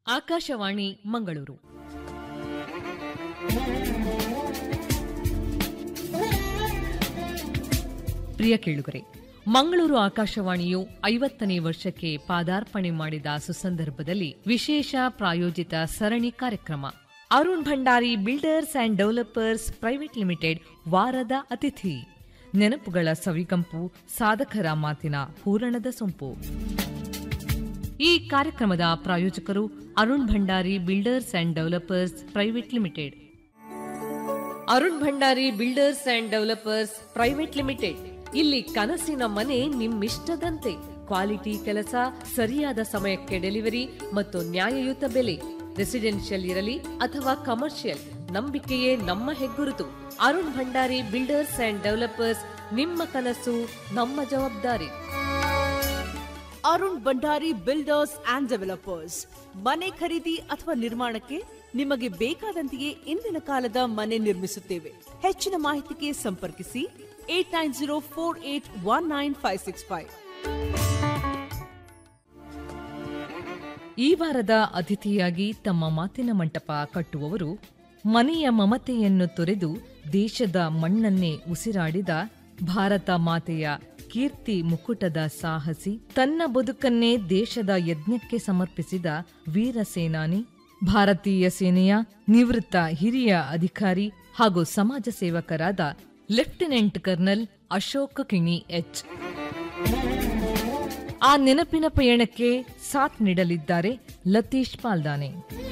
ಆಕಾಶವಾಣಿ ಮಂಗಳೂರು ಪ್ರಿಯ ಕೇಳುಗರೆ ಮಂಗಳೂರು ಆಕಾಶವಾಣಿಯು ಐವತ್ತನೇ ವರ್ಷಕ್ಕೆ ಪಾದಾರ್ಪಣೆ ಮಾಡಿದ ಸುಸಂದರ್ಭದಲ್ಲಿ ವಿಶೇಷ ಪ್ರಾಯೋಜಿತ ಸರಣಿ ಕಾರ್ಯಕ್ರಮ Arun Bhandari builders and developers private limited ವಾರದ ಅತಿಥಿ ನೆನಪುಗಳ ಸವಿಗಂಪು ಸಾಧಕರ ಮಾತಿನ ಹೂರಣದ ಸೊಂಪು ಈ ಕಾರ್ಯಕ್ರಮದ ಪ್ರಾಯೋಜಕರು Arun Bhandari builders and developers private limited Arun Bhandari builders and developers private limited ಇಲ್ಲಿ ಕನಸಿನ ಮನೆ ನಿಮ್ಮಿಷ್ಟದಂತೆ ಕ್ವಾಲಿಟಿ ಕೆಲಸ ಸರಿಯಾದ ಸಮಯಕ್ಕೆ ಡೆಲಿವರಿ ಮತ್ತು ನ್ಯಾಯಯುತ ಬೆಲೆ ರೆಸಿಡೆನ್ಷಿಯಲ್ ಇರಲಿ ಅಥವಾ ಕಮರ್ಷಿಯಲ್ ನಂಬಿಕೆಯೇ ನಮ್ಮ ಹೆಗ್ಗುರುತು Arun Bhandari builders and developers ನಿಮ್ಮ ಕನಸು ನಮ್ಮ ಜವಾಬ್ದಾರಿ Arun Bhandari builders and developers ಮನೆ ಖರೀದಿ ಅಥವಾ ನಿರ್ಮಾಣಕ್ಕೆ ನಿಮಗೆ ಬೇಕಾದಂತೆಯೇ ಇಂದಿನ ಕಾಲದ ಮನೆ ನಿರ್ಮಿಸುತ್ತೇವೆ ಹೆಚ್ಚಿನ ಮಾಹಿತಿಗೆ ಸಂಪರ್ಕಿಸಿ eight nine zero four eight one nine five six five ಈ ವಾರದ ಅತಿಥಿಯಾಗಿ ತಮ್ಮ ಮಾತಿನ ಮಂಟಪ ಕಟ್ಟುವವರು ಮನೆಯ ಮಮತೆಯನ್ನು ತೊರೆದು ದೇಶದ ಮಣ್ಣನ್ನೇ ಉಸಿರಾಡಿದ ಭಾರತ ಮಾತೆಯ ಕೀರ್ತಿ ಮುಕುಟದ ಸಾಹಸಿ ತನ್ನ ಬದುಕನ್ನೇ ದೇಶದ ಯಜ್ಞಕ್ಕೆ ಸಮರ್ಪಿಸಿದ ವೀರ ಸೇನಾನಿ ಭಾರತೀಯ ಸೇನೆಯ ನಿವೃತ್ತ ಹಿರಿಯ ಅಧಿಕಾರಿ ಹಾಗೂ ಸಮಾಜ ಸೇವಕರಾದ lieutenant colonel Ashok Kini H ಆ ನೆನಪಿನ ಪಯಣಕ್ಕೆ ಸಾಥ್ ನೀಡಲಿದ್ದಾರೆ ಲತೀಶ್ ಪಾಲ್ದಾನೆ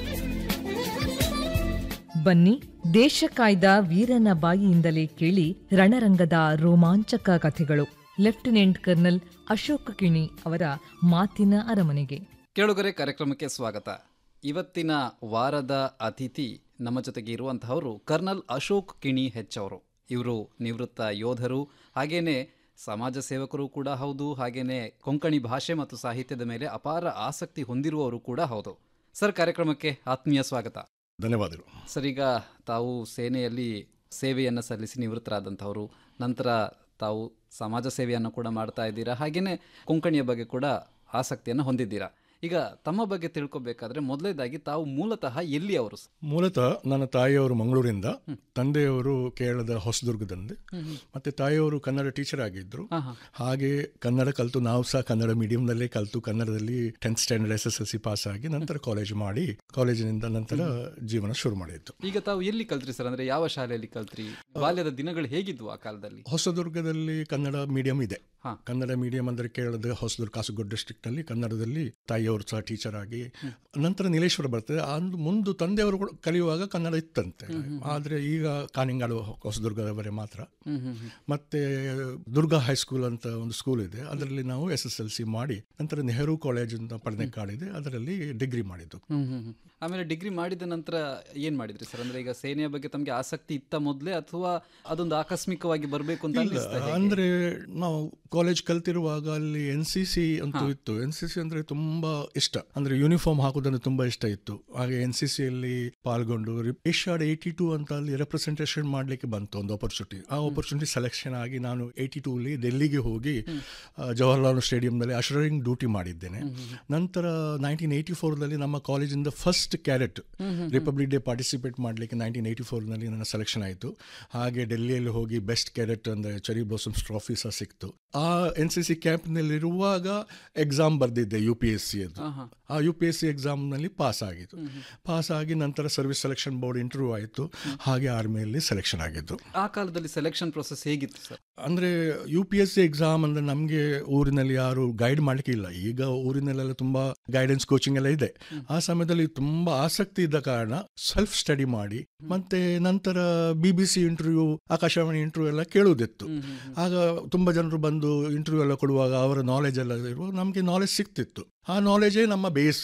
ಬನ್ನಿ ದೇಶ ಕಾಯ್ದ ವೀರನ ಬಾಯಿಯಿಂದಲೇ ಕೇಳಿ ರಣರಂಗದ ರೋಮಾಂಚಕ ಕಥೆಗಳು ಲೆಫ್ಟಿನೆಂಟ್ ಕರ್ನಲ್ ಅಶೋಕ್ ಕಿಣಿ ಅವರ ಮಾತಿನ ಅರಮನೆಗೆ ಕೇಳುಗರೆ ಕಾರ್ಯಕ್ರಮಕ್ಕೆ ಸ್ವಾಗತ ಇವತ್ತಿನ ವಾರದ ಅತಿಥಿ ನಮ್ಮ ಜೊತೆಗೆ ಇರುವಂತಹವರು ಕರ್ನಲ್ ಅಶೋಕ್ ಕಿಣಿ ಹೆಚ್ ಅವರು ಇವರು ನಿವೃತ್ತ ಯೋಧರು ಹಾಗೇನೆ ಸಮಾಜ ಸೇವಕರು ಕೂಡ ಹೌದು ಹಾಗೇನೆ ಕೊಂಕಣಿ ಭಾಷೆ ಮತ್ತು ಸಾಹಿತ್ಯದ ಮೇಲೆ ಅಪಾರ ಆಸಕ್ತಿ ಹೊಂದಿರುವವರು ಕೂಡ ಹೌದು ಸರ್ ಕಾರ್ಯಕ್ರಮಕ್ಕೆ ಆತ್ಮೀಯ ಸ್ವಾಗತ ಧನ್ಯವಾದಗಳು ಸರ್ ಈಗ ತಾವು ಸೇನೆಯಲ್ಲಿ ಸೇವೆಯನ್ನು ಸಲ್ಲಿಸಿ ನಿವೃತ್ತರಾದಂಥವರು ನಂತರ ತಾವು ಸಮಾಜ ಸೇವೆಯನ್ನು ಕೂಡ ಮಾಡ್ತಾ ಇದ್ದೀರಾ ಹಾಗೆಯೇ ಕೊಂಕಣಿಯ ಬಗ್ಗೆ ಕೂಡ ಆಸಕ್ತಿಯನ್ನು ಹೊಂದಿದ್ದೀರಾ ಈಗ ತಮ್ಮ ಬಗ್ಗೆ ತಿಳ್ಕೊಬೇಕಾದ್ರೆ ಮೊದಲೇದಾಗಿ ತಾವು ಮೂಲತಃ ಎಲ್ಲಿ ಅವರು ಮೂಲತಃ ನನ್ನ ತಾಯಿಯವರು ಮಂಗಳೂರಿಂದ ತಂದೆಯವರು ಕೇರಳದ ಹೊಸದುರ್ಗದಂದೆ ಮತ್ತೆ ತಾಯಿಯವರು ಕನ್ನಡ ಟೀಚರ್ ಆಗಿದ್ರು ಹಾಗೆ ಕನ್ನಡ ಕಲಿತು ನಾವು ಸಹ ಕನ್ನಡ ಮೀಡಿಯಂನಲ್ಲೇ ಕಲಿತು ಕನ್ನಡದಲ್ಲಿ tenth standard S S L C pass ಆಗಿ ನಂತರ ಕಾಲೇಜ್ ಮಾಡಿ ಕಾಲೇಜಿನಿಂದ ನಂತರ ಜೀವನ ಶುರು ಮಾಡಿತ್ತು ಈಗ ತಾವು ಎಲ್ಲಿ ಕಲ್ತ್ರಿ ಸರ್ ಅಂದ್ರೆ ಯಾವ ಶಾಲೆಯಲ್ಲಿ ಕಲ್ತ್ರಿ ಬಾಲ್ಯದ ದಿನಗಳು ಹೇಗಿದ್ವು ಆ ಕಾಲದಲ್ಲಿ ಹೊಸದುರ್ಗದಲ್ಲಿ ಕನ್ನಡ ಮೀಡಿಯಂ ಇದೆ ಹಾ. ಕನ್ನಡ ಮೀಡಿಯಂ ಅಂದ್ರೆ ಕೇರಳದ ಹೊಸದುರ್ಗ ಕಾಸರಗೋಡು ಡಿಸ್ಟ್ರಿಕ್ಟ್ ನಲ್ಲಿ ಕನ್ನಡದಲ್ಲಿ ತಾಯಿಯವರು ಸಹ ಟೀಚರ್ ಆಗಿ ನಂತರ ನೀಲೇಶ್ವರ ಬರ್ತದೆ ಅಂದು ಮುಂದೆ ತಂದೆಯವರು ಕೂಡ ಕಲಿಯುವಾಗ ಕನ್ನಡ ಇತ್ತಂತೆ ಆದ್ರೆ ಈಗ ಕಾನಿಂಗಾಡು ಹೊಸದುರ್ಗದವರೇ ಮಾತ್ರ ಮತ್ತೆ ದುರ್ಗಾ ಹೈಸ್ಕೂಲ್ ಅಂತ ಒಂದು ಸ್ಕೂಲ್ ಇದೆ ಅದರಲ್ಲಿ ನಾವು ಎಸ್ ಎಸ್ ಎಲ್ ಸಿ ಮಾಡಿ ನಂತರ ನೆಹರು ಕಾಲೇಜ್ ಅಂತ ಪಡೆದಕ್ಕಾಡಿದೆ ಅದರಲ್ಲಿ ಡಿಗ್ರಿ ಮಾಡಿದ್ದು ಆಮೇಲೆ ಡಿಗ್ರಿ ಮಾಡಿದ ನಂತರ ಏನ್ ಮಾಡಿದ್ರಿ ಸರ್ ಅಂದ್ರೆ ಈಗ ಸೇನೆಯ ಬಗ್ಗೆ ತಮಗೆ ಆಸಕ್ತಿ ಇತ್ತ ಮೊದಲೇ ಅಥವಾ ಅದೊಂದು ಆಕಸ್ಮಿಕವಾಗಿ ಬರಬೇಕು ಅಂತ ಅನ್ನಿಸ್ತಾ ಹೇಗೆ? ಅಂದ್ರೆ ನಾವು ಕಾಲೇಜ್ ಕಲ್ತಿರುವಾಗ ಅಲ್ಲಿ ಎನ್ ಸಿ ಸಿ ಅಂತೂ ಇತ್ತು ಎನ್ ಸಿ ಸಿ ಅಂದ್ರೆ ತುಂಬಾ ಇಷ್ಟ ಅಂದ್ರೆ ಯೂನಿಫಾರ್ಮ್ ಹಾಕೋದಂದ್ರೆ ತುಂಬಾ ಇಷ್ಟ ಇತ್ತು ಹಾಗೆ ಎನ್ ಸಿ ಸಿಯಲ್ಲಿ ಪಾಲ್ಗೊಂಡು ಏಷ್ಯಾಡ್ ಏಯ್ಟಿ ಟೂ ಅಂತ ಅಲ್ಲಿ ರೆಪ್ರೆಸೆಂಟೇಷನ್ ಮಾಡ್ಲಿಕ್ಕೆ ಬಂತು ಒಂದು ಆಪರ್ಚುನಿಟಿ ಆ ಆಪರ್ಚುನಿಟಿ ಸೆಲೆಕ್ಷನ್ ಆಗಿ ನಾನು ಏಯ್ಟಿ ಟೂ ಅಲ್ಲಿ ಡೆಲ್ಲಿಗೆ ಹೋಗಿ ಆ, ಜವಾಹರ್ಲಾಲ್ ಸ್ಟೇಡಿಯಂನಲ್ಲಿ ಅಶರಿಂಗ್ ಡ್ಯೂಟಿ ಮಾಡಿದ್ದೇನೆ ನಂತರ ನೈನ್ಟೀನ್ ಏಯ್ಟಿ ಫೋರ್ನಲ್ಲಿ ನಮ್ಮ ಕಾಲೇಜಿಂದ first cadet republic day participate ಮಾಡಲಿಕ್ಕೆ ನೈನ್ಟೀನ್ ಏಯ್ಟಿ ಫೋರ್ನಲ್ಲಿ ನನ್ನ ಸೆಲೆಕ್ಷನ್ ಆಯಿತು ಹಾಗೆ ಡೆಲ್ಲಿಯಲ್ಲಿ ಹೋಗಿ ಬೆಸ್ಟ್ ಕ್ಯಾರೆಟ್ ಅಂದರೆ ಚೆರಿ ಬ್ಲಾಸಮ್ಸ್ ಟ್ರಾಫಿ ಸಹ ಸಿಕ್ತು ಆ ಎನ್ ಸಿ ಸಿ ಕ್ಯಾಂಪ್ನಲ್ಲಿರುವಾಗ ಎಕ್ಸಾಮ್ ಬರೆದಿದ್ದೆ ಯು ಪಿ ಎಸ್ ಸಿ ಅದು ಆ ಯು ಪಿ ಎಸ್ ಸಿ ಎಕ್ಸಾಮ್ನಲ್ಲಿ ಪಾಸ್ ಆಗಿತ್ತು ಪಾಸ್ ಆಗಿ ನಂತರ ಸರ್ವಿಸ್ ಸೆಲೆಕ್ಷನ್ ಬೋರ್ಡ್ ಇಂಟರ್ವ್ಯೂ ಆಯಿತು ಹಾಗೆ ಆರ್ಮಿಯಲ್ಲಿ ಸೆಲೆಕ್ಷನ್ ಆಗಿದ್ದು ಆ ಕಾಲದಲ್ಲಿ ಸೆಲೆಕ್ಷನ್ ಪ್ರೊಸೆಸ್ ಹೇಗಿತ್ತು ಸರ್ ಅಂದರೆ U P S C exam ಅಂದರೆ ನಮಗೆ ಊರಿನಲ್ಲಿ ಯಾರು ಗೈಡ್ ಮಾಡಲಿಕ್ಕೆ ಇಲ್ಲ ಈಗ ಊರಿನಲ್ಲೆಲ್ಲ ತುಂಬ ಗೈಡೆನ್ಸ್ ಕೋಚಿಂಗ್ ಎಲ್ಲ ಇದೆ ಆ ಸಮಯದಲ್ಲಿ ತುಂಬ ಆಸಕ್ತಿ ಇದ್ದ ಕಾರಣ ಸೆಲ್ಫ್ ಸ್ಟಡಿ ಮಾಡಿ ಮತ್ತೆ ನಂತರ B B C interview Akashvani interview ಎಲ್ಲ ಕೇಳುವುದಿತ್ತು ಆಗ ತುಂಬ ಜನರು ಬಂದು ಇಂಟರ್ವ್ಯೂ ಎಲ್ಲ ಕೊಡುವಾಗ ಅವರ ನಾಲೆಜ್ ಎಲ್ಲ ಇರುವ ನಮಗೆ ನಾಲೆಜ್ ಸಿಗ್ತಿತ್ತು ಆ ನಾಲೆಜೇ ನಮ್ಮ ಬೇಸ್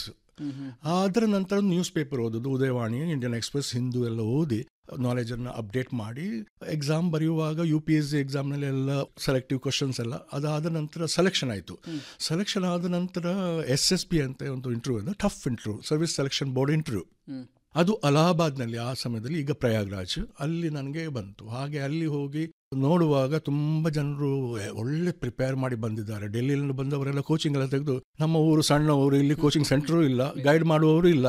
ಅದರ ನಂತರ ನ್ಯೂಸ್ ಪೇಪರ್ ಓದೋದು ಉದಯವಾಣಿ ಇಂಡಿಯನ್ ಎಕ್ಸ್ಪ್ರೆಸ್ ಹಿಂದೂ ಎಲ್ಲ ಓದಿ ನಾಲೆಜನ್ನು ಅಪ್ಡೇಟ್ ಮಾಡಿ ಎಕ್ಸಾಮ್ ಬರೆಯುವಾಗ ಯು ಪಿ ಎಸ್ ಸಿ ಎಕ್ಸಾಮ್ನಲ್ಲಿ ಎಲ್ಲ ಸೆಲೆಕ್ಟಿವ್ ಕ್ವಶನ್ಸ್ ಎಲ್ಲ ಅದಾದ ನಂತರ ಸೆಲೆಕ್ಷನ್ ಆಯಿತು ಸೆಲೆಕ್ಷನ್ ಆದ ನಂತರ ಎಸ್ ಎಸ್ ಪಿ ಅಂತ ಒಂದು ಇಂಟರ್ವ್ಯೂ ಇದೆ tough interview service selection board interview ಅದು ಅಲಹಾಬಾದ್ನಲ್ಲಿ ಆ ಸಮಯದಲ್ಲಿ ಈಗ ಪ್ರಯಾಗ್ರಾಜ್ ಅಲ್ಲಿ ನನಗೆ ಬಂತು ಹಾಗೆ ಅಲ್ಲಿ ಹೋಗಿ ನೋಡುವಾಗ ತುಂಬ ಜನರು ಒಳ್ಳೆ ಪ್ರಿಪೇರ್ ಮಾಡಿ ಬಂದಿದ್ದಾರೆ ಡೆಲ್ಲಿಯಲ್ಲಿ ಬಂದವರೆಲ್ಲ ಕೋಚಿಂಗ್ ಎಲ್ಲ ತೆಗೆದು ನಮ್ಮ ಊರು ಸಣ್ಣ ಊರು ಇಲ್ಲಿ ಕೋಚಿಂಗ್ ಸೆಂಟರು ಇಲ್ಲ ಗೈಡ್ ಮಾಡುವವರು ಇಲ್ಲ